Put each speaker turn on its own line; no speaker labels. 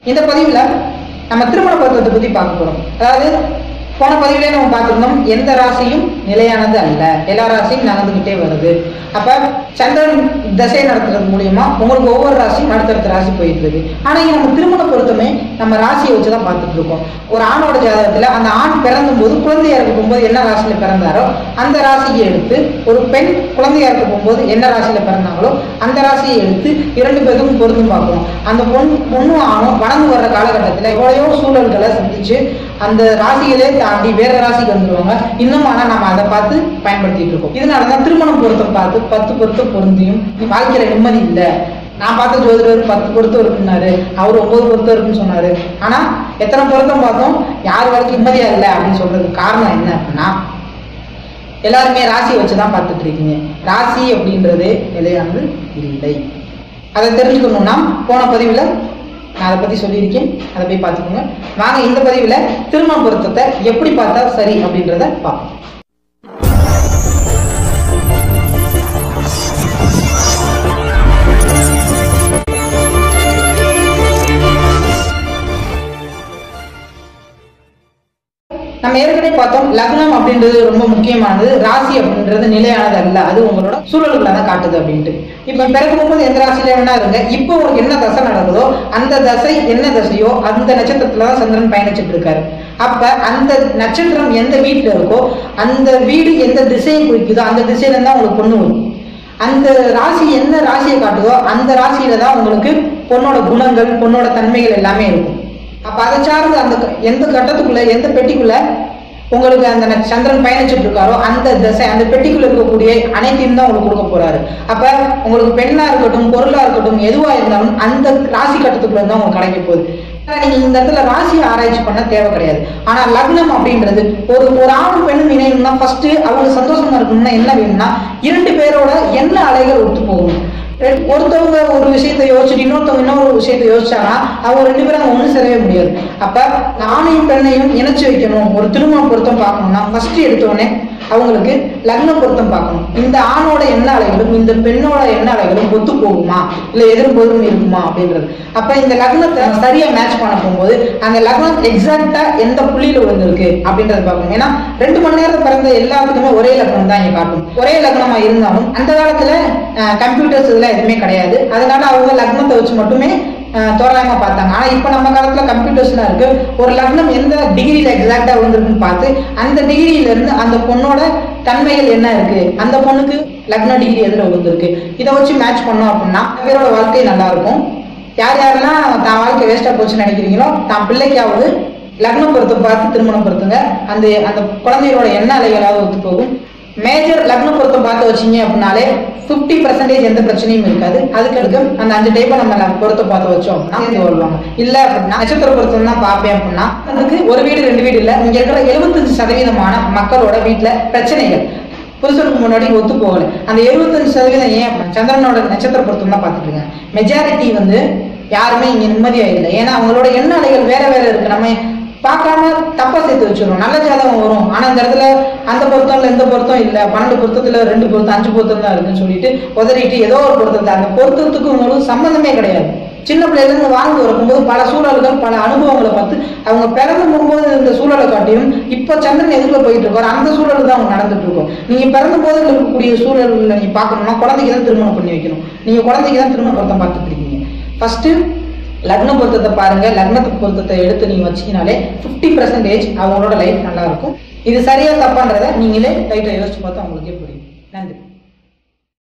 இந்த பதிவுல நம்ம திருமண பருவத்தை பத்தி பார்க்க போறோம் அதாவது போன பதிவிலே நம்ம பார்த்திருந்தோம் எந்த ராசியும் நிலையானது அல்ல எல்லா ராசியும் நகர்ந்துகிட்டே வருது அப்ப சந்திரன் தசை நடத்துறது மூலியமா உங்களுக்கு ஒவ்வொரு ராசியும் அடுத்தடுத்த ராசி போயிட்டு இருக்கு ஆனா இங்க நம்ம திருமண பொருத்தமே நம்ம ராசியை வச்சுதான் பார்த்துட்டு இருக்கோம் ஒரு ஆணோட ஜாதகத்துல அந்த ஆண் பிறந்தும் போது குழந்தையா இருக்க போகும்போது என்ன ராசியில பிறந்தாரோ அந்த ராசியை எடுத்து ஒரு பெண் குழந்தையா இருக்க போகும்போது என்ன ராசியில பிறந்தாங்களோ அந்த ராசியை எடுத்து இரண்டு பேருக்கும் பொருந்தும் பார்க்கணும் அந்த பொண்ணு பொண்ணும் ஆணும் வளர்ந்து வர்ற காலகட்டத்தில் எவ்வளையோ சூழல்களை சந்திச்சு அந்த ராசிகளே தாண்டி வேற ராசிக்கு வந்துருவாங்க இன்னும் ஆனா நம்ம அதை பார்த்து பயன்படுத்திட்டு இருக்கோம் இதனாலதான் திருமணம் பொருத்தம் பார்த்து பத்து பொருத்தம் பொருந்தியும் வாழ்க்கையில நிம்மதி இல்லை நான் பார்த்த ஜோதிடர் பத்து பொருத்தம் இருக்குன்னாரு அவர் ஒன்பது பொருத்தம் இருக்குன்னு சொன்னாரு ஆனா எத்தனை பொருத்தம் பார்த்தோம் யார் வாழ்க்கை நிம்மதியா இல்லை அப்படின்னு சொல்றதுக்கு காரணம் என்ன அப்படின்னா எல்லாருமே ராசியை வச்சு தான் பார்த்துட்டு இருக்கீங்க ராசி அப்படின்றது நிலையானது இல்லை அதை தெரிஞ்சுக்கணும்னா போன பதிவில் நான் அதை பற்றி சொல்லியிருக்கேன் அதை போய் பார்த்துக்கோங்க வாங்க இந்த பதிவில் திருமண பொருத்தத்தை எப்படி பார்த்தா சரி அப்படின்றத பார்ப்போம் நம்ம ஏற்கனவே பார்த்தோம் லக்னம் அப்படின்றது ரொம்ப முக்கியமானது ராசி அப்படின்றது நிலையானது அல்ல அது உங்களோட சூழல்களை தான் காட்டுது அப்படின்ட்டு இப்போ பிறக்கும் போது எந்த ராசியில வேணா இருங்க இப்போ உங்களுக்கு என்ன தசை நடக்குதோ அந்த தசை என்ன தசையோ அந்த நட்சத்திரத்துல தான் சந்திரன் பயணிச்சுட்டு இருக்காரு அப்ப அந்த நட்சத்திரம் எந்த வீட்டுல இருக்கோ அந்த வீடு எந்த திசையை குறிக்குதோ அந்த திசையில தான் உங்களுக்கு பொண்ணு வரும் அந்த ராசி என்ன ராசியை காட்டுதோ அந்த ராசியில தான் உங்களுக்கு பொண்ணோட குணங்கள் பொண்ணோட தன்மைகள் எல்லாமே இருக்கும் அப்ப அதை சார்ந்து அந்த க- எந்த கட்டத்துக்குள்ள எந்த பெட்டிக்குள்ள உங்களுக்கு அந்த ந- சந்திரன் பயணிச்சுட்டு இருக்காரோ அந்த திசை அந்த பெட்டிக்குள்ள இருக்கக்கூடிய அனைத்தையும் தான் உங்களுக்கு கொடுக்க போறாரு அப்ப உங்களுக்கு பெண்ணா இருக்கட்டும் பொருளா இருக்கட்டும் எதுவா இருந்தாலும் அந்த ராசி கட்டத்துக்குள்ள தான் உங்களுக்கு கிடைக்க போகுது ஆனா நீங்க இந்த இடத்துல ராசியை ஆராய்ச்சி பண்ண தேவை கிடையாது ஆனா லக்னம் அப்படின்றது ஒரு ஒரு ஆணும் பெண்ணும் இணையணும்னா ஃபர்ஸ்ட் அவங்க சந்தோஷமா இருக்கணும்னா என்ன வேணும்னா இரண்டு பேரோட என்ன அலைகள் ஒத்து போகணும் ரெண்டு- ஒருத்தவங்க ஒரு விஷயத்தை யோசிச்சுட்டு இன்னொருத்தவங்க இன்னொரு விஷயத்தை யோசிச்சாங்கன்னா அவங்க ரெண்டு பேரும் அங்க ஒண்ணு சேரவே முடியாது அப்ப ஆணையும் பெண்ணையும் இணைச்சு வைக்கணும் ஒரு திருமண பொருத்தம் பார்க்கணும்னா ஃபர்ஸ்ட் எடுத்தோடனே அவங்களுக்கு லக்ன பொருத்தம் பார்க்கணும் இந்த ஆணோட எண்ண அலைகளும் இந்த பெண்ணோட எண்ண அலைகளும் ஒத்து போகுமா இல்ல எதிர்பொருளும் இருக்குமா அப்படின்றது அப்ப இந்த லக்னத்தை சரியா மேட்ச் பண்ண போகும்போது அந்த லக்னம் எக்ஸாக்டா எந்த புள்ளியில விழுந்திருக்கு அப்படின்றத பார்க்கணும் ஏன்னா ரெண்டு மணி நேரம் பிறந்த எல்லாத்துக்குமே ஒரே லக்னம் தான் இங்க காட்டும் ஒரே லக்னமா இருந்தாலும் அந்த காலத்துல கம்ப்யூட்டர்ஸ் இதெல்லாம் எதுவுமே கிடையாது அதனால அவங்க லக்னத்தை வச்சு மட்டுமே அஹ், தோராயமா பார்த்தாங்க ஆனா இப்ப நம்ம காலத்துல கம்ப்யூட்டர்ஸ்லாம் இருக்கு ஒரு லக்னம் எந்த டிகிரியில எக்ஸாக்டா விழுந்திருக்குன்னு பார்த்து அந்த டிகிரியில இருந்து அந்த பொண்ணோட தன்மைகள் என்ன இருக்கு அந்த பொண்ணுக்கு லக்ன டிகிரி எதுல விழுந்திருக்கு இதை வச்சு மேட்ச் பண்ணோம் அப்படின்னா பேரோட வாழ்க்கை நல்லா இருக்கும் யார் யாரெல்லாம் தான் வாழ்க்கை வேஸ்டா போச்சுன்னு நினைக்கிறீங்களோ தான் பிள்ளைக்காவது லக்னம் பொருத்தம் பார்த்து திருமணம் பொருத்துங்க அந்த அந்த குழந்தையோட எண்ண அலைகளாவது ஒத்து போகும் மேஜர் லக்ன பொருத்தம் பார்த்து வச்சீங்க அப்படின்னாலே ஃபிஃப்டி பர்சன்டேஜ் எந்த பிரச்சனையும் இருக்காது அதுக்கு அடுத்து அந்த அஞ்சு டைப்பை நம்ம ல- பொருத்தம் பார்த்து வச்சோம் அப்படின்னா சேர்ந்து வருவாங்க இல்ல அப்படின்னா நட்சத்திர பொருத்தம் தான் பார்ப்பேன் அப்படின்னா அதுக்கு ஒரு வீடு ரெண்டு வீடு இல்ல இங்க இருக்கிற எழுபத்தஞ்சு சதவீதமான மக்களோட வீட்டுல பிரச்சனைகள் புருஷனுக்கு முன்னாடி ஒத்து போகல அந்த எழுபத்தஞ்சு சதவீதம் ஏன் அப்படின்னா சந்திரனோட நட்சத்திர பொருத்தம் தான் பார்த்துட்டு இருக்கேன் மெஜாரிட்டி வந்து யாருமே இங்க நிம்மதியா இல்லை ஏன்னா அவங்களோட எண்ண அலைகள் வேற வேற இருக்கு நம்ம பார்க்காம தப்பா சேர்த்து வச்சிருவோம் நல்ல ஜாதகம் வரும் ஆனா இந்த இடத்துல அந்த பொருத்தம் இல்ல இந்த பொருத்தம் இல்ல பன்னெண்டு பொருத்தத்துல ரெண்டு பொருத்தம் அஞ்சு பொருத்தம் தான் இருக்குன்னு சொல்லிட்டு உதறிட்டு ஏதோ ஒரு பொருத்தத்தை அந்த பொருத்தத்துக்கு உங்களுக்கு சம்பந்தமே கிடையாது சின்ன பிள்ளையில இருந்து வாழ்ந்து வரும்போது பல சூழல்கள் பல அனுபவங்களை பார்த்து அவங்க பிறந்து போகும்போது இந்த சூழலை காட்டியும் இப்ப சந்திரன் எதுக்குள்ள போயிட்டு இருக்காரு அந்த சூழல் தான் அவங்க நடந்துட்டு இருக்கும் நீங்க பிறந்த போது இருக்கக்கூடிய சூழல்ல நீங்க பார்க்கணும்னா குழந்தைக்கு தான் திருமணம் பண்ணி வைக்கணும் நீங்க குழந்தைக்கு தான் திருமண பொருத்தம் பார்த்துட்டு இருக்கீங்க ஃபர்ஸ்ட் லக்ன பொருத்தத்தை பாருங்க லக்னத்துக்கு பொருத்தத்தை எடுத்து நீங்க வச்சீங்கனாலே 50% பர்சன்டேஜ் அவங்களோட லைஃப் நல்லா இருக்கும் இது சரியா தப்பான்றதை நீங்களே லைட்டை யோசிச்சு பார்த்தா உங்களுக்கே புரியும் நன்றி